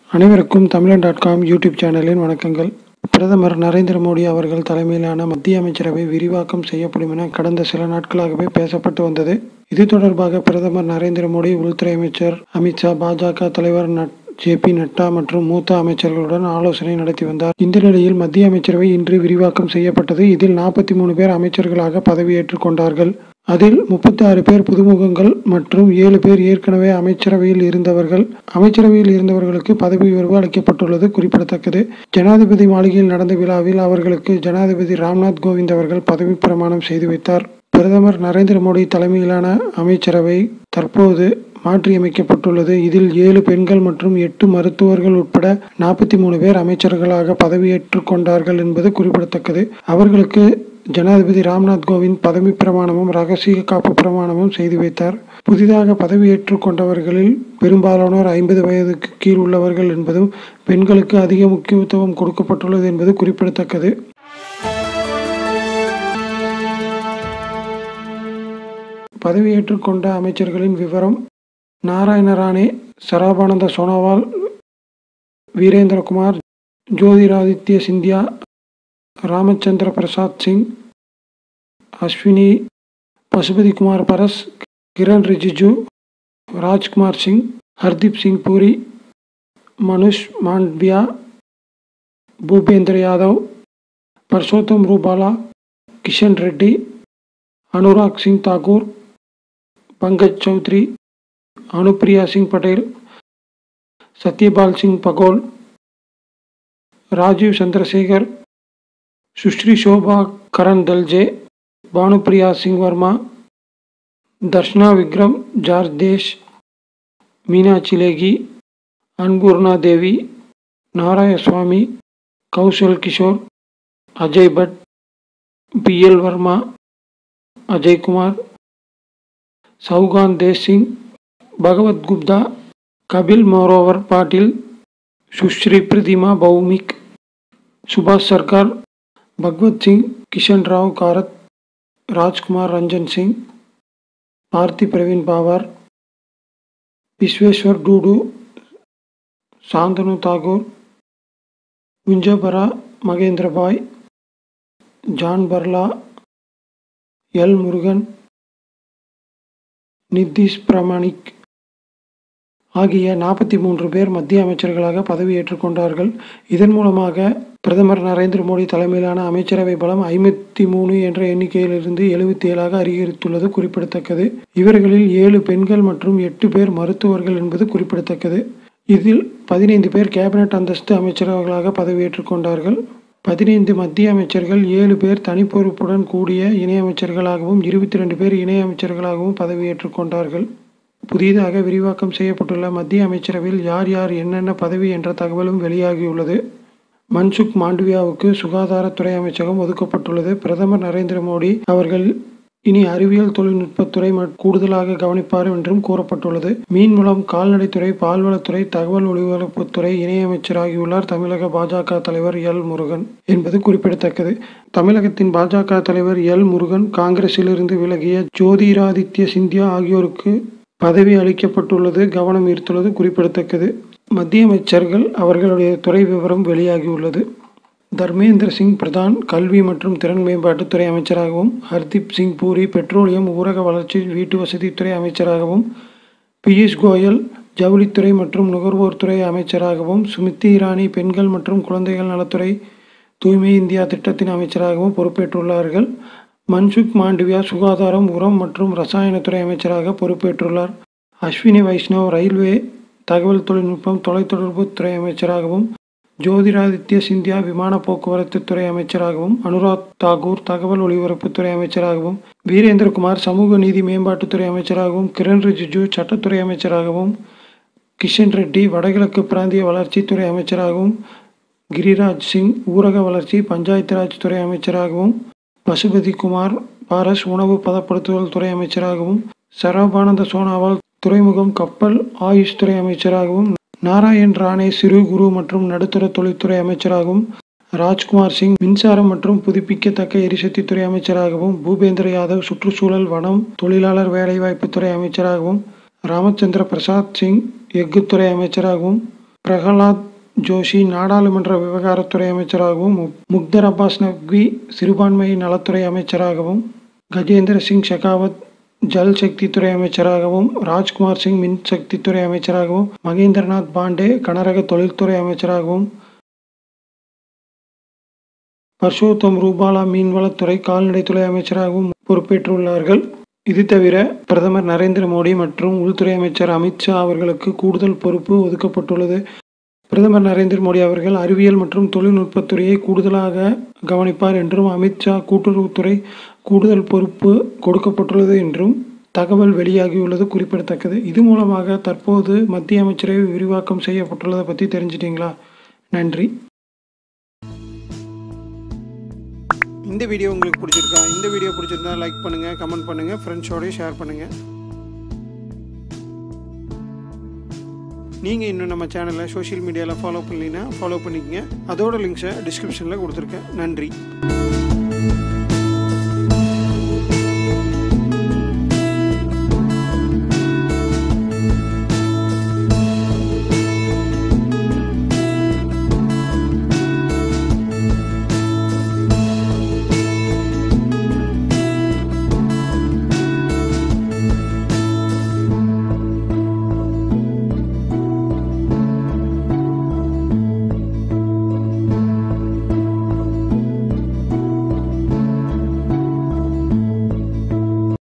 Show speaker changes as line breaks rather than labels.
அனைவருக்கும் தமிழன் dot com YouTube சேனலின் வணக்கங்கள் பிரதமர் நரேந்திர மோடி அவர்கள் தலைமையிலான மத்திய அமைச்சரவை விரிவாக்கம் செய்யப்படும் என கடந்த சில நாட்களாகவே பேசப்பட்டு வந்தது இது தொடர்பாக பிரதமர் நரேந்திர மோடி உள்துறை அமைச்சர் அமித்ஷா பாஜக தலைவர் நட் ஜே பி நட்டா மற்றும் மூத்த அமைச்சர்களுடன் ஆலோசனை நடத்தி வந்தார் இந்த நிலையில் மத்திய அமைச்சரவை இன்று விரிவாக்கம் செய்யப்பட்டது இதில் நாற்பத்தி மூணு பேர் அமைச்சர்களாக பதவியேற்றுக் கொண்டார்கள் அதில் முப்பத்தி ஆறு பேர் புதுமுகங்கள் மற்றும் ஏழு பேர் ஏற்கனவே அமைச்சரவையில் இருந்தவர்கள் அமைச்சரவையில் இருந்தவர்களுக்கு பதவி உயர்வு அளிக்கப்பட்டுள்ளது குறிப்பிடத்தக்கது ஜனாதிபதி மாளிகையில் நடந்த விழாவில் அவர்களுக்கு ஜனாதிபதி ராம்நாத் கோவிந்த் அவர்கள் பதவி பிரமாணம் செய்து வைத்தார் பிரதமர் நரேந்திர மோடி தலைமையிலான அமைச்சரவை தற்போது மாற்றியமைக்கப்பட்டுள்ளது இதில் ஏழு பெண்கள் மற்றும் எட்டு மருத்துவர்கள் உட்பட நாற்பத்தி மூணு பேர் அமைச்சர்களாக பதவியேற்றுக் கொண்டார்கள் என்பது குறிப்பிடத்தக்கது அவர்களுக்கு ஜனாதிபதி ராம்நாத் கோவிந்த் பதவி பிரமாணமும் ரகசிய காப்பு பிரமாணமும் செய்து வைத்தார் புதிதாக பதவியேற்றுக் கொண்டவர்களில் பெரும்பாலானோர் ஐம்பது வயதுக்கு கீழ் உள்ளவர்கள் என்பதும் பெண்களுக்கு அதிக முக்கியத்துவம் கொடுக்கப்பட்டுள்ளது என்பது குறிப்பிடத்தக்கது பதவியேற்றுக் கொண்ட அமைச்சர்களின் விவரம் Narayan Rane Sarbananda Sonowal Virendrakumar Jyotiraditya Scindia Ramchandra Prasad Singh Ashwini Pashupati Kumar Paras Kiren Rijiju Rajkumar Singh Hardeep Singh Puri Mansukh Mandaviya Bhupender Yadav Parshottam Rupala Kishan Reddy Anurag Singh Thakur Pankaj Chaudhary Anupriya Singh Patel Satyapal Singh Baghel Rajeev Chandrasekhar Sushri Shobha Karandlaje Bhanupriya Singh Verma Darshana Vikram Jardosh Meenakshi Lekhi Annapurna Devi Narayanaswamy Kaushal Kishore Ajay Bhatt B L Verma Ajaykumar Chouhan Desh Singh Bhagwat Gupta Kapil Moreshwar Patil Sushri Pratima Bhoumik சுபாஷ் சர்க்கார் பகவத் சிங் கிஷன் ராவ் காரத் ராஜ்குமார் ரஞ்சன் சிங் பார்த்தி பிரவீன் பாவார் விஸ்வேஸ்வர் டூடு சாந்தனு தாகூர் குஞ்சபரா மகேந்திரபாய் ஜான் பர்லா எல் முருகன் நிதிஷ் பிரமாணிக் ஆகிய நாற்பத்தி மூன்று பேர் மத்திய அமைச்சர்களாக பதவியேற்றுக் கொண்டார்கள் இதன் மூலமாக பிரதமர் நரேந்திர மோடி தலைமையிலான அமைச்சரவை பலம் ஐம்பத்தி மூணு என்ற எண்ணிக்கையிலிருந்து எழுபத்தி ஏழாக அதிகரித்துள்ளது குறிப்பிடத்தக்கது இவர்களில் ஏழு பெண்கள் மற்றும் எட்டு பேர் மருத்துவர்கள் என்பது குறிப்பிடத்தக்கது இதில் பதினைந்து பேர் கேபினட் அந்தஸ்து அமைச்சர்களாக பதவியேற்றுக் கொண்டார்கள் பதினைந்து மத்திய அமைச்சர்கள் ஏழு பேர் தனி பொறுப்புடன் கூடிய இணையமைச்சர்களாகவும் இருபத்தி ரெண்டு பேர் இணையமைச்சர்களாகவும் பதவியேற்றுக் கொண்டார்கள் புதிதாக விரிவாக்கம் செய்யப்பட்டுள்ள மத்திய அமைச்சரவையில் யார் யார் என்னென்ன பதவி என்ற தகவலும் வெளியாகியுள்ளது மன்சுக் மாண்டவியாவுக்கு சுகாதாரத்துறை அமைச்சகம் ஒதுக்கப்பட்டுள்ளது பிரதமர் நரேந்திர மோடி அவர்கள் இனி அறிவியல் தொழில்நுட்பத்துறை கூடுதலாக கவனிப்பார் என்றும் கூறப்பட்டுள்ளது மீன்வளம் கால்நடைத்துறை பால்வளத்துறை தகவல் ஒலிபரப்புத்துறை இணையமைச்சராகியுள்ளார் தமிழக பாஜக தலைவர் எல் முருகன் என்பது குறிப்பிடத்தக்கது தமிழகத்தின் பாஜக தலைவர் எல் முருகன் காங்கிரசிலிருந்து விலகிய ஜோதிராதித்ய சிந்தியா ஆகியோருக்கு பதவி அளிக்கப்பட்டுள்ளது கவனம் ஈர்த்துள்ளது குறிப்பிடத்தக்கது மத்திய அமைச்சர்கள் அவர்களுடைய துறை விவரம் வெளியாகியுள்ளது தர்மேந்திர சிங் பிரதான் கல்வி மற்றும் திறன் மேம்பாட்டுத்துறை அமைச்சராகவும் ஹர்தீப் சிங் பூரி பெட்ரோலியம் ஊரக வளர்ச்சி வீட்டு வசதித்துறை அமைச்சராகவும் பியூஷ் கோயல் ஜவுளித்துறை மற்றும் நுகர்வோர் துறை அமைச்சராகவும் சுமித்தி இரானி பெண்கள் மற்றும் குழந்தைகள் நலத்துறை தூய்மை இந்தியா திட்டத்தின் அமைச்சராகவும் பொறுப்பேற்றுள்ளார்கள் மன்சுக் மாண்டவியா சுகாதாரம் உரம் மற்றும் ரசாயனத்துறை அமைச்சராக பொறுப்பேற்றுள்ளார் அஸ்வினி வைஷ்ணவ் ரயில்வே தகவல் தொழில்நுட்பம் தொலைத்தொடர்பு துறை அமைச்சராகவும் ஜோதிராதித்ய சிந்தியா விமான போக்குவரத்து துறை அமைச்சராகவும் அனுராக் தாக்கூர் தகவல் ஒலிபரப்புத்துறை அமைச்சராகவும் வீரேந்திரகுமார் சமூக நீதி மேம்பாட்டுத்துறை அமைச்சராகவும் கிரண் ரிஜிஜு சட்டத்துறை அமைச்சராகவும் கிஷன் ரெட்டி வடகிழக்கு பிராந்திய வளர்ச்சித்துறை அமைச்சராகவும் கிரிராஜ் சிங் ஊரக வளர்ச்சி பஞ்சாயத்து ராஜ் துறை அமைச்சராகவும் பசுபதி குமார் பாரஸ் உணவு பதப்படுத்துதல் துறை அமைச்சராகவும் சரபானந்த சோனாவால் துறைமுகம் கப்பல் ஆயுஷ் துறை அமைச்சராகவும் நாராயண் ராணே சிறு குறு மற்றும் நடுத்தர தொழில்துறை அமைச்சராகவும் ராஜ்குமார் சிங் மின்சாரம் மற்றும் புதுப்பிக்கத்தக்க எரிசக்தித்துறை அமைச்சராகவும் பூபேந்திர யாதவ் சுற்றுச்சூழல் வனம் தொழிலாளர் வேலைவாய்ப்புத்துறை அமைச்சராகவும் ராமச்சந்திர பிரசாத் சிங் எஃகுத்துறை அமைச்சராகவும் பிரகலாத் ஜோஷி நாடாளுமன்ற விவகாரத்துறை அமைச்சராகவும் முக்- முக்தர் அப்பாஸ் நக்வி சிறுபான்மை நலத்துறை அமைச்சராகவும் கஜேந்திர சிங் ஷெகாவத் ஜல் சக்தித்துறை அமைச்சராகவும் ராஜ்குமார் சிங் மின் சக்தித்துறை அமைச்சராகவும் மகேந்திரநாத் பாண்டே கனரக தொழில்துறை அமைச்சராகவும் பர்ஷோத்தம் ரூபாலா மீன்வளத்துறை கால்நடைத்துறை அமைச்சராகவும் பொறுப்பேற்றுள்ளார்கள் இது தவிர பிரதமர் நரேந்திர மோடி மற்றும் உள்துறை அமைச்சர் அமித்ஷா அவர்களுக்கு கூடுதல் பொறுப்பு ஒதுக்கப்பட்டுள்ளது பிரதமர் நரேந்திர மோடி அவர்கள் அறிவியல் மற்றும் தொழில்நுட்பத்துறையை கூடுதலாக கவனிப்பார் என்றும் அமித்ஷா கூட்டுறவுத்துறை கூடுதல் பொறுப்பு கொடுக்கப்பட்டுள்ளது என்றும் தகவல் வெளியாகியுள்ளது குறிப்பிடத்தக்கது இது மூலமாக தற்போது மத்திய அமைச்சரவை விரிவாக்கம் செய்யப்பட்டுள்ளதை பற்றி தெரிஞ்சிட்டிங்களா நன்றி இந்த வீடியோ உங்களுக்கு பிடிச்சிருக்கா இந்த வீடியோ பிடிச்சிருந்தா லைக் பண்ணுங்கள் கமெண்ட் பண்ணுங்கள் ஃப்ரெண்ட்ஸோடய ஷேர் பண்ணுங்கள் நீங்கள் இன்னும் நம்ம சேனலை சோஷியல் மீடியாவில் ஃபாலோ பண்ணலைன்னா ஃபாலோ பண்ணிக்கங்க அதோட லிங்க்ஸை டிஸ்கிரிப்ஷனில் கொடுத்துருக்கேன் நன்றி